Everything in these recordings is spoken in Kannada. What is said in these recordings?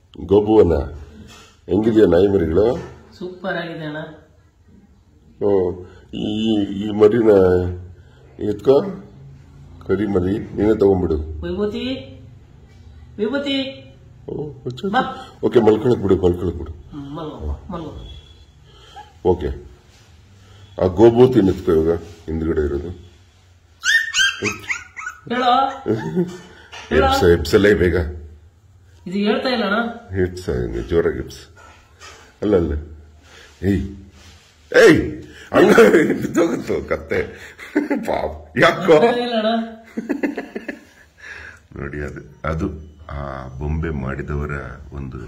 ಗೋಬುವನ ಹೆಂಗಿದೆಯಾ ನಾಯಿ ಮರಿಗಳು ಸೂಪರ್ ಆಗಿದೆ ಅಣ್ಣ ಹ್ಮ್. ಈ ಈ ಮರಿನ ಎತ್ಕೋ ಕರಿ ಮರಿ ನೀನೇ ತಗೊಂಡ್ಬಿಡು ವಿಭೂತಿ ವಿಭೂತಿ ಹ್ಮ್, ಹುಚ್ಚು. ಬಾ. ಓಕೆ ಮಲ್ಕೊಳಕ್ ಬಿಡು ಮಲ್ಕೊಳಕ್ ಬಿಡು ಹ್ಮ್, ಮಲ್ಗೋ ಮಲ್ಗೋ ಓಕೆ ಆ ಗೋಬೂತಿ ನಿತ್ಕೋ ಇವಾಗ ಹಿಂದ್ಗಡೆ ಇರೋದು ಹೇಳೋ ಹೇಳೋ ಎಪ್ಸ ಎಪ್ಸಲೇ ಬೇಗ ಇದು ಹೇಳ್ತಾ ಇಲ್ಲ ಅಣ್ಣ ಹಿಟ್ಸ್ ಜೋರಾಗಿ ಹಿಟ್ಸ್ ಅಲ್ಲ ಅಲ್ಲ ಏಯ್ ಏಯ್ ಹಂಗ ಬಿದ್ದೋಗುತ್ತೋ ಕತ್ತೆ ಪಾಪ ಯಾಕೋ ಹೇಳ್ತಾ ಇಲ್ಲ ಅಣ್ಣ ನೋಡಿ ಅದು ಅದು ಆ ಬೊಂಬೆ ಮಾಡಿದವರ ಒಂದು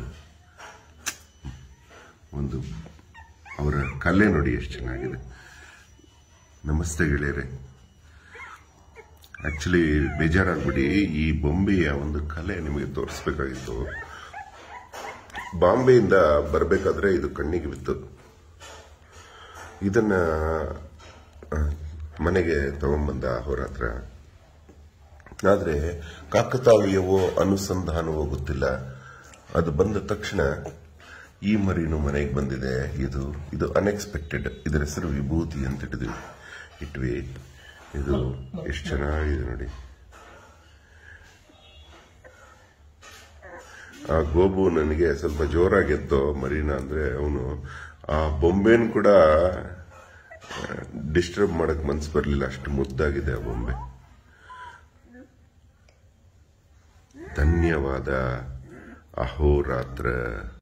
ಒಂದು ಅವರ ಕಲೆ ನೋಡಿ ಎಷ್ಟು ಚೆನ್ನಾಗಿದೆ ನಮಸ್ತೆ ಗೆಳೆಯರೆ ಆಕ್ಚುಲಿ ಬೇಜಾರಾಗ್ಬಿಡಿ ಈ ಬೊಂಬೆಯ ಒಂದು ಕಲೆ ನಿಮಗೆ ತೋರಿಸ್ಬೇಕಾಗಿತ್ತು ಬಾಂಬೆಯಿಂದ ಬರಬೇಕಾದ್ರೆ ಇದು ಕಣ್ಣಿಗೆ ಬಿತ್ತು ಇದನ್ನ ಆ, ಮನೆಗೆ ತಗೊಂಬಂದ ಅವ್ರ ಹತ್ರ ಆದರೆ ಕಾಕತಾಳೀಯವೋ ಅನುಸಂಧಾನವೋ ಗೊತ್ತಿಲ್ಲ ಅದು ಬಂದ ತಕ್ಷಣ ಈ ಮರಿನು ಮನೆಗೆ ಬಂದಿದೆ ಇದು ಇದು ಅನ್ಎಕ್ಸ್ಪೆಕ್ಟೆಡ್ ಇದರ ಹೆಸರು ವಿಭೂತಿ ಅಂತ ಇಟ್ಟಿದ್ವಿ ಇಟ್ವಿ ಇದು ಎಷ್ಟು ಚೆನ್ನಾಗಿದೆ ನೋಡಿ ಆ ಗೋಬು ನನಗೆ ಸ್ವಲ್ಪ ಜೋರಾಗೆದ್ದೋ ಮರಿನ ಅಂದ್ರೆ ಅವನು ಆ ಬೊಂಬೆನ್ ಕೂಡ ಡಿಸ್ಟರ್ಬ್ ಮಾಡಕ್ ಮನ್ಸು ಬರಲಿಲ್ಲ ಅಷ್ಟು ಮುದ್ದಾಗಿದೆ ಆ ಬೊಂಬೆ ಧನ್ಯವಾದ ಅಹೋರಾತ್ರ